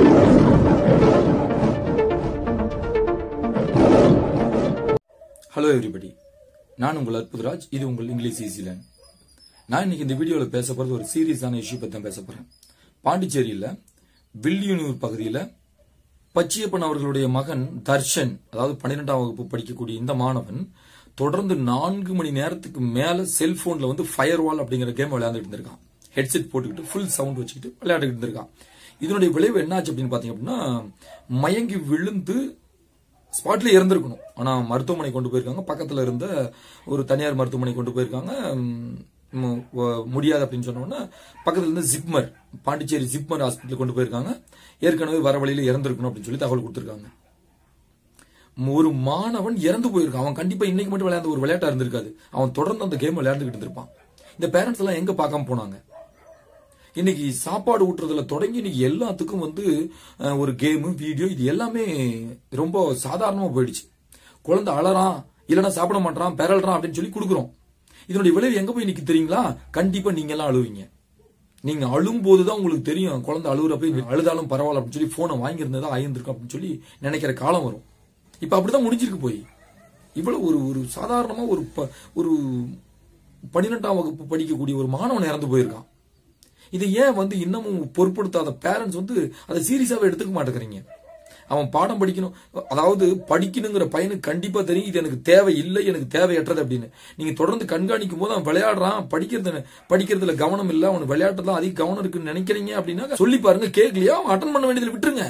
hello everybody நான் உங்கள் அற்புதராஜ் இது உங்கள் இங்கிலீஷ் ஈஸிலேண்ட் நான் இன்னைக்கு இந்த வீடியோவில் பேச போகிறது ஒரு சீரியஸான இஷ்யூ பற்றி தான் பேச போகிறேன் பாண்டிச்சேரியில் வில்லியனூர் பகுதியில் பச்சியப்பன் அவர்களுடைய மகன் தர்ஷன் அதாவது பன்னிரெண்டாம் வகுப்பு படிக்கக்கூடிய இந்த மாணவன் தொடர்ந்து நான்கு மணி நேரத்துக்கு மேல செல்போன்ல வந்து ஃபயர் வால் அப்படிங்கிற கேம் விளையாண்டுட்டு இருந்திருக்கான் ஹெட்செட் போட்டுக்கிட்டு ஃபுல் சவுண்ட் வச்சுக்கிட்டு விளையாண்டுட்டு இருந்திருக்கான் இதனுடைய விளைவு என்னாச்சு அப்படின்னு பாத்தீங்க அப்படின்னா மயங்கி விழுந்து ஸ்பாட்ல இறந்திருக்கணும் ஆனா மருத்துவமனை கொண்டு போயிருக்காங்க பக்கத்துல இருந்த ஒரு தனியார் மருத்துவமனை கொண்டு போயிருக்காங்க ம், வ- முடியாது அப்படின்னு சொன்ன உடனே பக்கத்துல இருந்து ஜிப்மர் பாண்டிச்சேரி ஜிப்மர் ஹாஸ்பிட்டல் கொண்டு போயிருக்காங்க ஏற்கனவே வர வழியில இறந்திருக்கணும் அப்படின்னு சொல்லி தகவல் கொடுத்திருக்காங்க ஒரு மாணவன் இறந்து போயிருக்கான் அவன் கண்டிப்பா இன்னைக்கு மட்டும் விளையாண்ட ஒரு விளையாட்டா இருந்திருக்காது அவன் தொடர்ந்து அந்த கேம் விளையாண்டுகிட்டு இருந்திருப்பான் இந்த பேரண்ட்ஸ் எல்லாம் எங்க பார்க்காம போனாங்க இன்னைக்கு சாப்பாடு ஊட்டுறதுல தொடங்கி இன்னைக்கு எல்லாத்துக்கும் வந்து அஹ், ஒரு கேமு வீடியோ இது எல்லாமே ரொம்ப சாதாரணமா போயிடுச்சு குழந்தை அழறான் இல்லைன்னா சாப்பிட மாட்டான் பெறல்றான் அப்படின்னு சொல்லி கொடுக்குறோம் இதனுடைய விளைவு எங்க போய் நிக்கு தெரியுங்களா கண்டிப்பா நீங்க எல்லாம் அழுவீங்க நீங்க அழும் போதுதான் உங்களுக்கு தெரியும் குழந்தை அழுகுறப்ப அழுதாலும் பரவாயில்ல அப்படின்னு சொல்லி போனை வாங்கியிருந்ததா ஆயிருந்திருக்கும் அப்படின்னு சொல்லி நினைக்கிற காலம் வரும் இப்ப அப்படிதான் முடிஞ்சிருக்கு போய் இவ்வளவு ஒரு ஒரு சாதாரணமா ஒரு ப- ஒரு பன்னிரெண்டாம் வகுப்பு படிக்கக்கூடிய ஒரு மாணவன் இறந்து போயிருக்கான் இதை ஏன் வந்து இன்னமும் பொருட்படுத்தாத பேரண்ட்ஸ் வந்து அதை சீரியஸாவே எடுத்துக்க மாட்டேங்கிறீங்க அவன் பாடம் படிக்கணும் அதாவது படிக்கணுங்கிற பையனுக்கு கண்டிப்பா தெரியும் இது எனக்கு தேவை இல்லை எனக்கு தேவையற்றது அப்படின்னு நீங்க தொடர்ந்து கண்காணிக்கும் போது அவன் விளையாடுறான் படிக்கிறது படிக்கிறதுல கவனம் இல்லை அவன் விளையாட்டுல அதிக கவனம் இருக்குன்னு நினைக்கிறீங்க அப்படின்னா சொல்லி பாருங்க கேட்கலையா அவன் அட்டன் பண்ண வேண்டியதுல விட்டுருங்க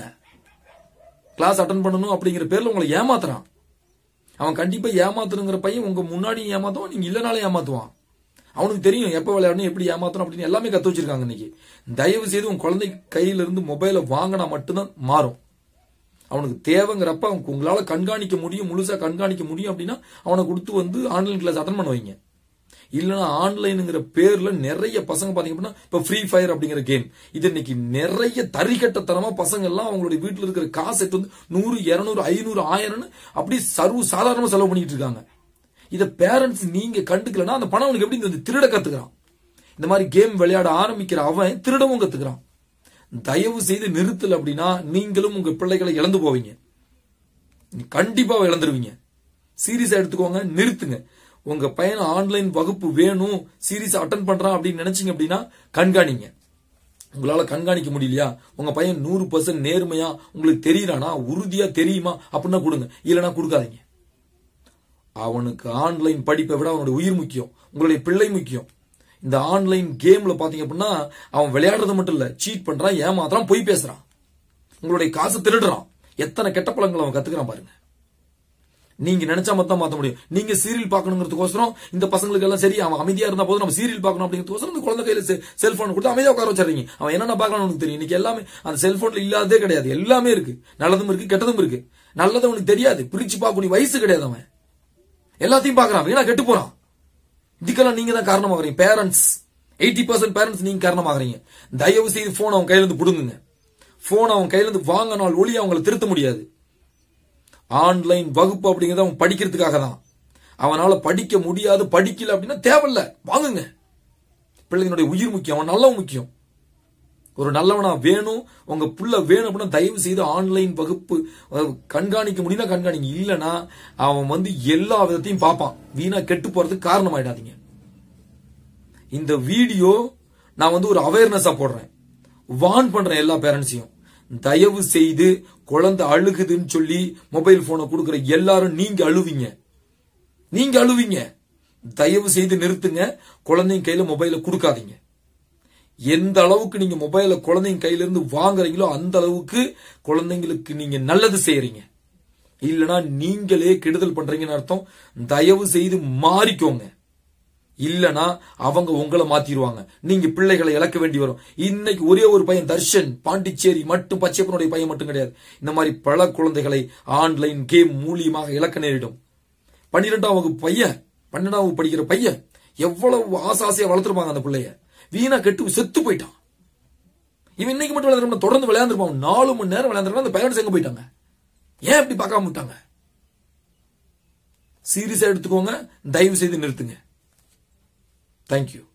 கிளாஸ் அட்டன் பண்ணணும் அப்படிங்கிற பேர்ல உங்களை ஏமாத்துறான் அவன் கண்டிப்பா ஏமாத்தணுங்கிற பையன் உங்க முன்னாடி ஏமாத்துவான் நீங்க இல்லனாலே ஏமாத்துவான் அவனுக்கு தெரியும் எப்ப விளையாடணும் எப்படி ஏமாத்தணும் அப்படின்னு எல்லாமே கத்து வச்சிருக்காங்க இன்னைக்கு தயவு செய்து உன் குழந்தை கையில இருந்து மொபைலை வாங்கினா மட்டும்தான் மாறும் அவனுக்கு தேவைங்கிறப்ப அவனுக்கு உங்களால கண்காணிக்க முடியும் முழுசா கண்காணிக்க முடியும் அப்படின்னா அவனை கொடுத்து வந்து ஆன்லைன் கிளாஸ் அட்டன் பண்ண வைங்க இல்லைன்னா ஆன்லைனுங்கிற பேர்ல நிறைய பசங்க பாத்தீங்க அப்படின்னா இப்ப ஃப்ரீ ஃபயர் அப்படிங்கிற கேம் இது இன்னைக்கு நிறைய தரிகட்டத்தனமா பசங்க எல்லாம் அவங்களுடைய வீட்டுல இருக்கிற காசு எடுத்து வந்து நூறு இருநூறு ஐநூறு ஆயிரம்னு அப்படி சர்வ சாதாரணமா செலவு பண்ணிட்டு இருக்காங்க இத பேரண்ட்ஸ் நீங்க கண்டுக்கலன்னா அந்த பணம் அவனுக்கு எப்படி வந்து திருட கத்துக்கிறான் இந்த மாதிரி கேம் விளையாட ஆரம்பிக்கிற அவன் திருடவும் கத்துக்கிறான் தயவு செய்து நிறுத்தல அப்படின்னா நீங்களும் உங்க பிள்ளைகளை இழந்து போவீங்க நீ கண்டிப்பா இழந்துருவீங்க சீரியஸா எடுத்துக்கோங்க நிறுத்துங்க உங்க பையன் ஆன்லைன் வகுப்பு வேணும் சீரியஸா அட்டன் பண்றான் அப்படின்னு நினைச்சீங்க அப்படின்னா கண்காணிங்க உங்களால கண்காணிக்க முடியலையா உங்க பையன் நூறு பர்சன்ட் நேர்மையா உங்களுக்கு தெரியறானா உறுதியா தெரியுமா அப்படின்னா கொடுங்க இல்லைன்னா கொடுக்காதீங்க அவனுக்கு ஆன்லைன் படிப்பை விட அவனுடைய உயிர் முக்கியம் உங்களுடைய பிள்ளை முக்கியம் இந்த ஆன்லைன் கேம்ல பாத்தீங்க அப்படின்னா அவன் விளையாடுறது மட்டும் இல்ல சீட் பண்றான் ஏமாத்துறான் பொய் பேசுறான் உங்களுடைய காசு திருடுறான் எத்தனை கெட்ட பழங்களை அவன் கத்துக்கிறான் பாருங்க நீங்க நினைச்சா மட்டும் மாத்த முடியும் நீங்க சீரியல் பார்க்கணுங்கிறதுக்கோசரம் இந்த பசங்களுக்கு எல்லாம் சரி அவன் அமைதியா இருந்தா போதும் நம்ம சீரியல் பார்க்கணும் அப்படிங்கிறதுக்கோசரம் இந்த குழந்தை கையில செல்போன் கொடுத்து அமைதியா உட்கார வச்சிருக்கீங்க அவன் என்னென்ன பார்க்கணும் உனக்கு தெரியும் இன்னைக்கு எல்லாமே அந்த செல்போன்ல இல்லாததே கிடையாது எல்லாமே இருக்கு நல்லதும் இருக்கு கெட்டதும் இருக்கு நல்லது அவனுக்கு தெரியாது பிரிச்சு பார்க்கக்கூடிய வயசு கிடையாது அவன் எல்லாத்தையும் பார்க்கறான் வீணா கெட்டு போறான் இதுக்கெல்லாம் நீங்க தான் காரணமாகறீங்க பேரண்ட்ஸ் எயிட்டி பர்சன்ட் பேரண்ட்ஸ் நீங்க காரணமாகறீங்க தயவு செய்து போன் அவன் கையில இருந்து புடுங்குங்க போன் அவன் கையில இருந்து வாங்கினால் ஒளி அவங்கள திருத்த முடியாது ஆன்லைன் வகுப்பு அப்படிங்கறது அவன் படிக்கிறதுக்காக தான் அவனால படிக்க முடியாது படிக்கல அப்படின்னா தேவையில்ல வாங்குங்க பிள்ளைங்களுடைய உயிர் முக்கியம் அவன் நல்லவன் முக்கியம் ஒரு நல்லவனா வேணும் உங்க புள்ள வேணும் அப்படின்னா தயவு செய்து ஆன்லைன் வகுப்பு அஹ், கண்காணிக்க முடியும்னா கண்காணிங்க இல்லனா அவன் வந்து எல்லா விதத்தையும் பார்ப்பான் வீணா கெட்டு போறதுக்கு காரணம் ஆயிடாதீங்க இந்த வீடியோ நான் வந்து ஒரு அவேர்னஸா போடுறேன் வான் பண்றேன் எல்லா பேரண்ட்ஸையும் தயவு செய்து குழந்தை அழுகுதுன்னு சொல்லி மொபைல் போனை கொடுக்கிற எல்லாரும் நீங்க அழுவீங்க நீங்க அழுவீங்க தயவு செய்து நிறுத்துங்க குழந்தைங்க கையில மொபைல கொடுக்காதீங்க எந்த அளவுக்கு நீங்க மொபைல குழந்தைங்க கையில இருந்து வாங்குறீங்களோ அந்த அளவுக்கு குழந்தைங்களுக்கு நீங்க நல்லது செய்யறீங்க இல்லனா நீங்களே கெடுதல் பண்றீங்கன்னு அர்த்தம் தயவு செய்து மாறிக்கோங்க இல்லனா அவங்க உங்களை மாத்திடுவாங்க நீங்க பிள்ளைகளை இழக்க வேண்டி வரும் இன்னைக்கு ஒரே ஒரு பையன் தர்ஷன் பாண்டிச்சேரி மட்டும் பச்சைப்பனுடைய பையன் மட்டும் கிடையாது இந்த மாதிரி பல குழந்தைகளை ஆன்லைன் கேம் மூலியமாக இழக்க நேரிடும் பன்னிரெண்டாம் வகுப்பு பையன் பன்னெண்டாம் வகுப்பு படிக்கிற பையன் எவ்வளவு ஆசாசையா வளர்த்துருப்பாங்க அந்த பிள்ளைய வீணா கெட்டு செத்து போயிட்டான் இவன் இன்னைக்கு மட்டும் விளையாடுறான் தொடர்ந்து விளையாண்டுருப்பான் நாலு மணி நேரம் விளையாண்டுருக்கான் அந்த பேரண்ட்ஸ் எங்க போயிட்டாங்க ஏன் இப்படி பார்க்காம விட்டாங்க சீரியஸா எடுத்துக்கோங்க தயவு செய்து நிறுத்துங்க தேங்க்யூ